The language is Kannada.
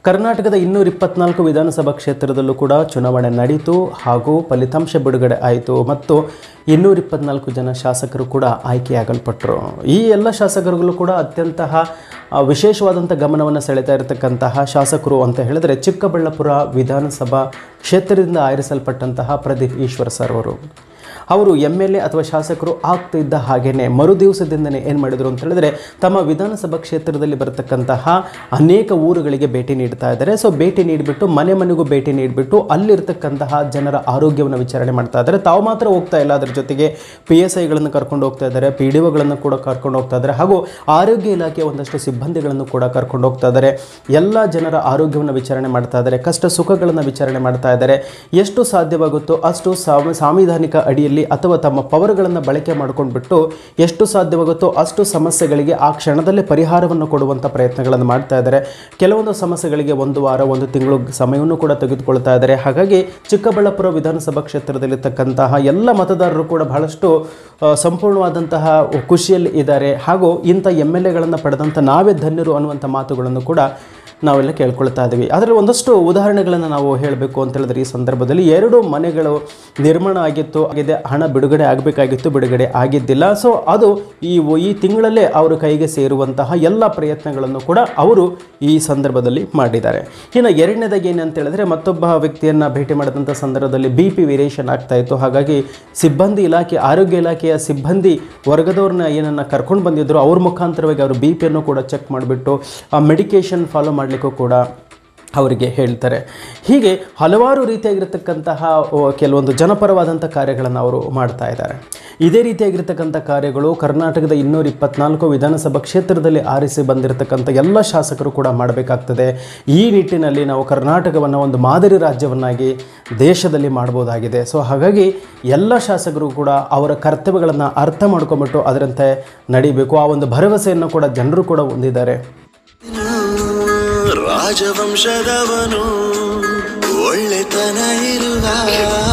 ಕರ್ನಾಟಕದ ಇನ್ನೂರ ಇಪ್ಪತ್ನಾಲ್ಕು ವಿಧಾನಸಭಾ ಕ್ಷೇತ್ರದಲ್ಲೂ ಕೂಡ ಚುನಾವಣೆ ನಡೀತು ಹಾಗೂ ಫಲಿತಾಂಶ ಬಿಡುಗಡೆ ಆಯಿತು ಮತ್ತು ಇನ್ನೂರ ಇಪ್ಪತ್ನಾಲ್ಕು ಜನ ಶಾಸಕರು ಕೂಡ ಆಯ್ಕೆಯಾಗಲ್ಪಟ್ಟರು ಈ ಎಲ್ಲ ಶಾಸಕರುಗಳು ಕೂಡ ಅತ್ಯಂತಹ ಆ, ವಿಶೇಷವಾದಂಥ ಗಮನವನ್ನು ಸೆಳೆತಾ ಇರತಕ್ಕಂತಹ ಶಾಸಕರು ಅಂತ ಹೇಳಿದರೆ ಚಿಕ್ಕಬಳ್ಳಾಪುರ ವಿಧಾನಸಭಾ ಕ್ಷೇತ್ರದಿಂದ ಆರಿಸಲ್ಪಟ್ಟಂತಹ ಪ್ರದೀಪ್ ಈಶ್ವರ್ ಸರ್ ಅವರು ಅವರು ಎಮ್ ಎಲ್ ಎ ಅಥವಾ ಶಾಸಕರು ಆಗ್ತಿದ್ದ ಹಾಗೇನೆ ಮರು ದಿವಸದಿಂದನೇ ಏನು ಮಾಡಿದರು ಅಂತ ಹೇಳಿದ್ರೆ ತಮ್ಮ ವಿಧಾನಸಭಾ ಕ್ಷೇತ್ರದಲ್ಲಿ ಬರತಕ್ಕಂತಹ ಅನೇಕ ಊರುಗಳಿಗೆ ಭೇಟಿ ನೀಡ್ತಾ ಇದ್ದಾರೆ ಸೊ ಭೇಟಿ ನೀಡಿಬಿಟ್ಟು ಮನೆ ಮನೆಗೂ ಭೇಟಿ ನೀಡಿಬಿಟ್ಟು ಅಲ್ಲಿರ್ತಕ್ಕಂತಹ ಜನರ ಆರೋಗ್ಯವನ್ನು ವಿಚಾರಣೆ ಮಾಡ್ತಾ ಇದ್ದಾರೆ ತಾವು ಮಾತ್ರ ಹೋಗ್ತಾ ಇಲ್ಲ ಅದರ ಜೊತೆಗೆ ಪಿ ಎಸ್ ಐಗಳನ್ನು ಕರ್ಕೊಂಡು ಹೋಗ್ತಾ ಇದ್ದಾರೆ ಪಿ ಡಿ ಒಗಳನ್ನು ಕೂಡ ಕರ್ಕೊಂಡು ಹೋಗ್ತಾ ಇದ್ದಾರೆ ಹಾಗೂ ಆರೋಗ್ಯ ಇಲಾಖೆಯ ಒಂದಷ್ಟು ಸಿಬ್ಬಂದಿಗಳನ್ನು ಕೂಡ ಕರ್ಕೊಂಡು ಹೋಗ್ತಾ ಇದ್ದಾರೆ ಎಲ್ಲ ಜನರ ಆರೋಗ್ಯವನ್ನು ವಿಚಾರಣೆ ಮಾಡ್ತಾ ಇದ್ದಾರೆ ಕಷ್ಟ ಸುಖಗಳನ್ನು ವಿಚಾರಣೆ ಮಾಡ್ತಾ ಇದ್ದಾರೆ ಎಷ್ಟು ಸಾಧ್ಯವಾಗುತ್ತೋ ಅಷ್ಟು ಸಾಂವಿ- ಸಾಂವಿಧಾನಿಕ ಅಡಿಯಲ್ಲಿ ಅಥವಾ ತಮ್ಮ ಪವರ್ಗಳನ್ನು ಬಳಕೆ ಮಾಡ್ಕೊಂಡ್ಬಿಟ್ಟು ಎಷ್ಟು ಸಾಧ್ಯವಾಗುತ್ತೋ ಅಷ್ಟು ಸಮಸ್ಯೆಗಳಿಗೆ ಆ ಕ್ಷಣದಲ್ಲೇ ಪರಿಹಾರವನ್ನು ಕೊಡುವಂಥ ಪ್ರಯತ್ನಗಳನ್ನು ಮಾಡ್ತಾ ಇದ್ದಾರೆ ಕೆಲವೊಂದು ಸಮಸ್ಯೆಗಳಿಗೆ ಒಂದು ವಾರ ಒಂದು ತಿಂಗಳು ಸಮಯವನ್ನು ಕೂಡ ತೆಗೆದುಕೊಳ್ತಾ ಇದ್ದಾರೆ ಹಾಗಾಗಿ ಚಿಕ್ಕಬಳ್ಳಾಪುರ ವಿಧಾನಸಭಾ ಕ್ಷೇತ್ರದಲ್ಲಿರ್ತಕ್ಕಂತಹ ಎಲ್ಲ ಮತದಾರರು ಕೂಡ ಬಹಳಷ್ಟು ಆ, ಸಂಪೂರ್ಣವಾದಂತಹ ಖುಷಿಯಲ್ಲಿ ಇದ್ದಾರೆ ಹಾಗೂ ಇಂಥ ಎಮ್ ಎಲ್ ಎಗಳನ್ನು ಪಡೆದಂಥ ನಾವೇ ಧನ್ಯರು ಅನ್ನುವಂಥ ಮಾತುಗಳನ್ನು ಕೂಡ ನಾವೆಲ್ಲ ಕೇಳ್ಕೊಳ್ತಾ ಇದ್ದೀವಿ ಅದರಲ್ಲಿ ಒಂದಷ್ಟು ಉದಾಹರಣೆಗಳನ್ನು ನಾವು ಹೇಳಬೇಕು ಅಂತ ಹೇಳಿದ್ರೆ ಈ ಸಂದರ್ಭದಲ್ಲಿ ಎರಡು ಮನೆಗಳು ನಿರ್ಮಾಣ ಆಗಿತ್ತು ಆಗಿದೆ ಹಣ ಬಿಡುಗಡೆ ಆಗಬೇಕಾಗಿತ್ತು ಬಿಡುಗಡೆ ಆಗಿದ್ದಿಲ್ಲ ಸೊ ಅದು ಈ ಈ ತಿಂಗಳಲ್ಲೇ ಅವರ ಕೈಗೆ ಸೇರುವಂತಹ ಎಲ್ಲ ಪ್ರಯತ್ನಗಳನ್ನು ಕೂಡ ಅವರು ಈ ಸಂದರ್ಭದಲ್ಲಿ ಮಾಡಿದ್ದಾರೆ ಇನ್ನು ಎರಡನೇದಾಗಿ ಏನು ಅಂತ ಹೇಳಿದ್ರೆ ಮತ್ತೊಬ್ಬ ವ್ಯಕ್ತಿಯನ್ನು ಭೇಟಿ ಮಾಡಿದಂಥ ಸಂದರ್ಭದಲ್ಲಿ ಬಿ ಪಿ ವೇರಿಯೇಷನ್ ಆಗ್ತಾ ಇತ್ತು ಹಾಗಾಗಿ ಸಿಬ್ಬಂದಿ ಇಲಾಖೆ ಆರೋಗ್ಯ ಇಲಾಖೆಯ ಸಿಬ್ಬಂದಿ ವರ್ಗದವ್ರನ್ನ ಏನನ್ನ ಕರ್ಕೊಂಡು ಬಂದಿದ್ರು ಅವ್ರ ಮುಖಾಂತರವಾಗಿ ಅವರು ಬಿ ಪಿಯನ್ನು ಕೂಡ ಚೆಕ್ ಮಾಡಿಬಿಟ್ಟು ಆ ಮೆಡಿಕೇಷನ್ ಫಾಲೋ ಮಾಡಲಿಕ್ಕೂ ಕೂಡ ಅವರಿಗೆ ಹೇಳ್ತಾರೆ ಹೀಗೆ ಹಲವಾರು ರೀತಿಯಾಗಿರ್ತಕ್ಕಂತಹ ಓ, ಕೆಲವೊಂದು ಜನಪರವಾದಂಥ ಕಾರ್ಯಗಳನ್ನು ಅವರು ಮಾಡ್ತಾ ಇದ್ದಾರೆ ಇದೇ ರೀತಿಯಾಗಿರ್ತಕ್ಕಂಥ ಕಾರ್ಯಗಳು ಕರ್ನಾಟಕದ ಇನ್ನೂರ ಇಪ್ಪತ್ನಾಲ್ಕು ವಿಧಾನಸಭಾ ಕ್ಷೇತ್ರದಲ್ಲಿ ಆರಿಸಿ ಬಂದಿರತಕ್ಕಂಥ ಎಲ್ಲ ಶಾಸಕರು ಕೂಡ ಮಾಡಬೇಕಾಗ್ತದೆ ಈ ನಿಟ್ಟಿನಲ್ಲಿ ನಾವು ಕರ್ನಾಟಕವನ್ನು ಒಂದು ಮಾದರಿ ರಾಜ್ಯವನ್ನಾಗಿ ದೇಶದಲ್ಲಿ ಮಾಡ್ಬೋದಾಗಿದೆ ಸೊ ಹಾಗಾಗಿ ಎಲ್ಲ ಶಾಸಕರು ಕೂಡ ಅವರ ಕರ್ತವ್ಯಗಳನ್ನು ಅರ್ಥ ಮಾಡ್ಕೊಂಬಿಟ್ಟು ಅದರಂತೆ ನಡಿಬೇಕು ಆ ಒಂದು ಭರವಸೆಯನ್ನು ಕೂಡ ಜನರು ಕೂಡ ಹೊಂದಿದ್ದಾರೆ ರಾಜವಂಶದವನು ಒಳ್ಳೆತನ ಇರುವ